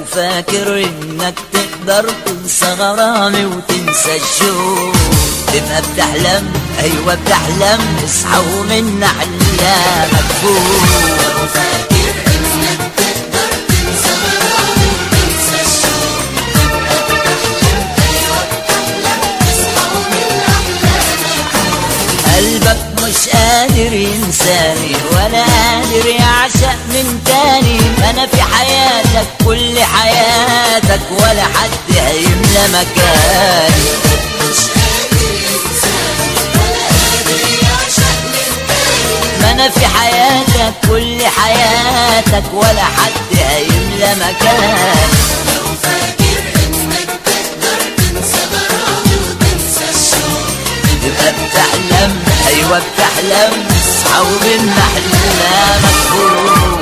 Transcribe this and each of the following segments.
فاكر انك تقدر تنسى غرامي وتنسى الشوق تبقى بتحلم ايوه بتحلم اصحى ومن احلامك فوق فاكر انك تقدر تنسى غرامي وتنسى الشوق تبقى بتحلم ايوه بتحلم تصحى ومن احلامك قلبك مش قادر ينساني ولا قادر يعشق من تاني انا في حياتك كل حياتك ولا حد هيملى مكاني مش قادر ينساني ولا قادر يعشق من تاني ما انا في حياتك كل حياتك ولا حد هيملى مكاني لو فاكر انك تقدر تنسى غرامي وتنسى الشوق تبقى بتحلم ايوه بتحلم اصحى ومن احلامك فوق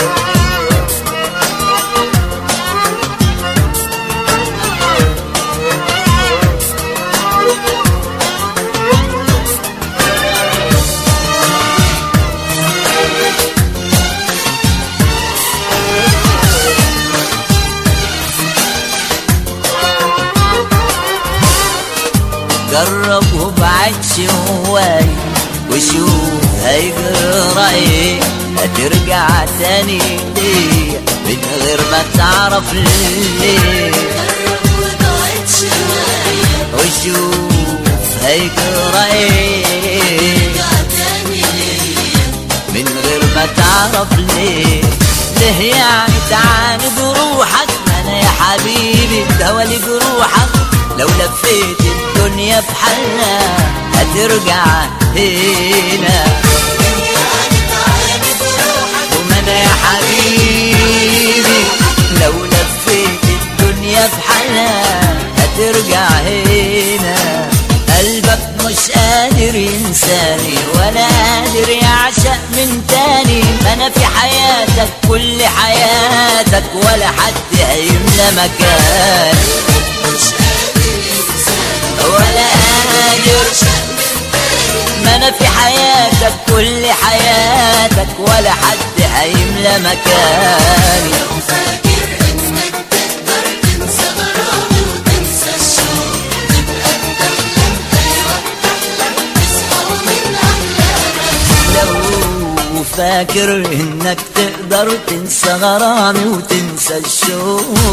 جرب وبعدش هواي وشوف هيجرى ايه هترجع تاني ليه من غير ما تعرف ليه جرب وبعد شوية وشوف هيجرى ايه رجع تاني ليا من غير ما تعرف ليه ليه يعني تعاند روحك ما انا يا حبيبي دوالي جروحك لو لفيت الدنيا في حالها هترجع هنا يعني تعاند روحك وما انا يا حبيبي لو لفيت الدنيا في حالها هترجع هنا قلبك مش قادر ينساني ولا قادر يعشق من تاني انا في حياتك كل حياتك ولا حد هيملى مكاني مش قادر ينساني ولا قادر يعشق من تاني ما انا في حياتك كل حياتك ولا حد هيملى مكاني لو فاكر انك تقدر تنسى غرامي وتنسى الشوق تبقى بتحلم ايوه بتحلم تصحى ومن احلامك لو فاكر انك تقدر تنسى غرامي وتنسى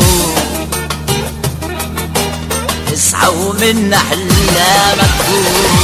الشوق اصحى ومن احلامك فوق